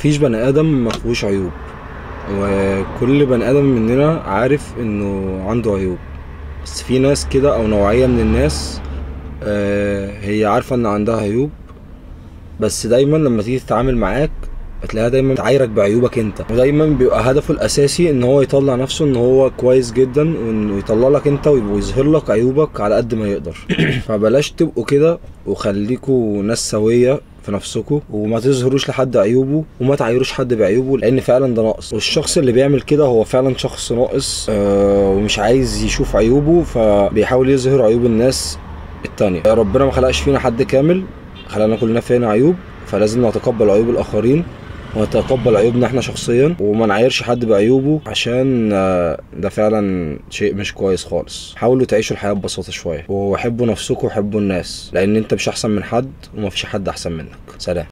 مفيش بني ادم ما فيهوش عيوب وكل بني ادم مننا عارف انه عنده عيوب بس في ناس كده او نوعيه من الناس آه، هي عارفه ان عندها عيوب بس دايما لما تيجي تتعامل معاك هتلاقيها دايما تعايرك بعيوبك انت ودايما بيبقى هدفه الاساسي ان هو يطلع نفسه ان هو كويس جدا وانه يطلع لك انت ويظهر لك عيوبك على قد ما يقدر فبلاش تبقوا كده وخليكوا ناس سويه في نفسكم وما تظهروش لحد عيوبه وما تعايروش حد بعيوبه لان فعلا ده ناقص والشخص اللي بيعمل كده هو فعلا شخص ناقص آه ومش عايز يشوف عيوبه فبيحاول يظهر عيوب الناس التانية ربنا ما خلقش فينا حد كامل خلقنا كلنا فينا عيوب فلازم نتقبل عيوب الاخرين ونتقبل عيوبنا احنا شخصيا وما نعايرش حد بعيوبه عشان آه، ده فعلا شيء مش كويس خالص حاولوا تعيشوا الحياه ببساطه شويه وحبوا نفسكم وحبوا الناس لان انت مش احسن من حد ومفيش حد احسن منك سلام